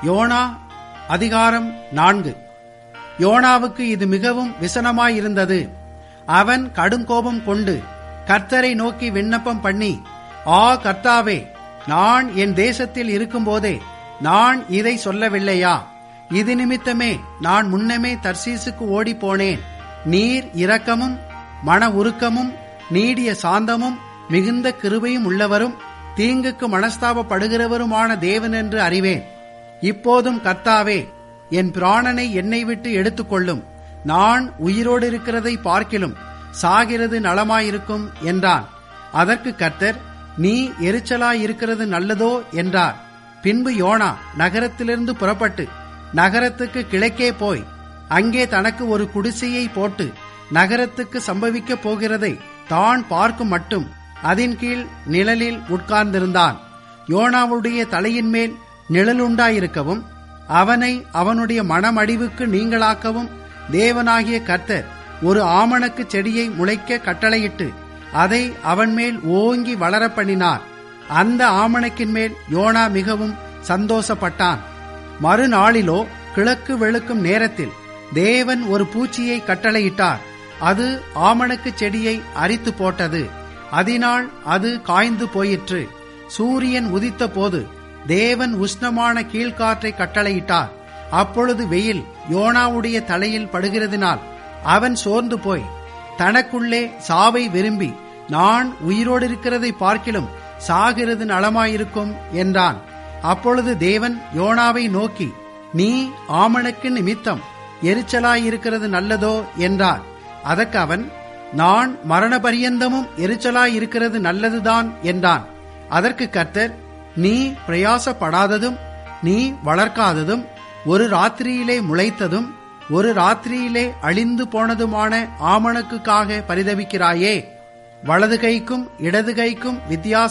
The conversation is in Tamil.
யோனா அதிகாரம் நான்கு யோனாவுக்கு இது மிகவும் விசனமாயிருந்தது அவன் கடுங்கோபம் கொண்டு கர்த்தரை நோக்கி விண்ணப்பம் பண்ணி ஆ கர்த்தாவே நான் என் தேசத்தில் இருக்கும்போதே நான் இதை சொல்லவில்லையா இது நிமித்தமே நான் முன்னமே தர்சீசுக்கு ஓடி போனேன் நீர் இரக்கமும் மன உருக்கமும் நீடிய சாந்தமும் மிகுந்த கிருபையும் உள்ளவரும் தீங்குக்கு மனஸ்தாபப்படுகிறவருமான தேவன் என்று அறிவேன் இப்போதும் கர்த்தாவே என் பிராணனை என்னை விட்டு எடுத்துக்கொள்ளும் நான் உயிரோடு இருக்கிறதை பார்க்கிலும் சாகிறது நலமாயிருக்கும் என்றான் அதற்கு கர்த்தர் நீ எரிச்சலாயிருக்கிறது நல்லதோ என்றார் பின்பு யோனா நகரத்திலிருந்து புறப்பட்டு நகரத்துக்கு கிழக்கே போய் அங்கே தனக்கு ஒரு குடிசையை போட்டு நகரத்துக்கு சம்பவிக்கப் போகிறதை தான் பார்க்கும் மட்டும் அதன் கீழ் நிழலில் உட்கார்ந்திருந்தான் யோனாவுடைய தலையின் மேல் நிழலுண்டாயிருக்கவும் அவனை அவனுடைய மனமடிவுக்கு நீங்களாக்கவும் தேவனாகிய கர்த்தர் ஒரு ஆமணக்கு செடியை முளைக்க கட்டளையிட்டு அதை அவன் மேல் ஓங்கி வளர பண்ணினார் அந்த ஆமணக்கின் மேல் யோனா மிகவும் சந்தோஷப்பட்டான் மறுநாளிலோ கிழக்கு வெளுக்கும் நேரத்தில் தேவன் ஒரு பூச்சியை கட்டளையிட்டார் அது ஆமணக்கு செடியை அரித்து போட்டது அதனால் அது காய்ந்து போயிற்று சூரியன் உதித்த போது தேவன் உஷ்ணமான கீழ்காற்றை கட்டளையிட்டார் அப்பொழுது வெயில் யோனாவுடைய தலையில் படுகிறதினால் அவன் சோர்ந்து போய் தனக்குள்ளே சாவை விரும்பி நான் உயிரோடு இருக்கிறதை பார்க்கிலும் சாகிறது நலமாயிருக்கும் என்றான் அப்பொழுது தேவன் யோனாவை நோக்கி நீ ஆமணக்கு நிமித்தம் எரிச்சலாயிருக்கிறது நல்லதோ என்றார் அதற்கு அவன் நான் மரண பரியந்தமும் எரிச்சலாயிருக்கிறது நல்லதுதான் என்றான் அதற்கு கர்த்தர் நீ பிரயாசப்படாததும் நீ வளர்க்காததும் ஒரு ராத்திரியிலே முளைத்ததும் ஒரு ராத்திரியிலே அழிந்து போனதுமான ஆமணக்குக்காக பரிதவிக்கிறாயே வலது கைக்கும் இடது கைக்கும் வித்தியாசம்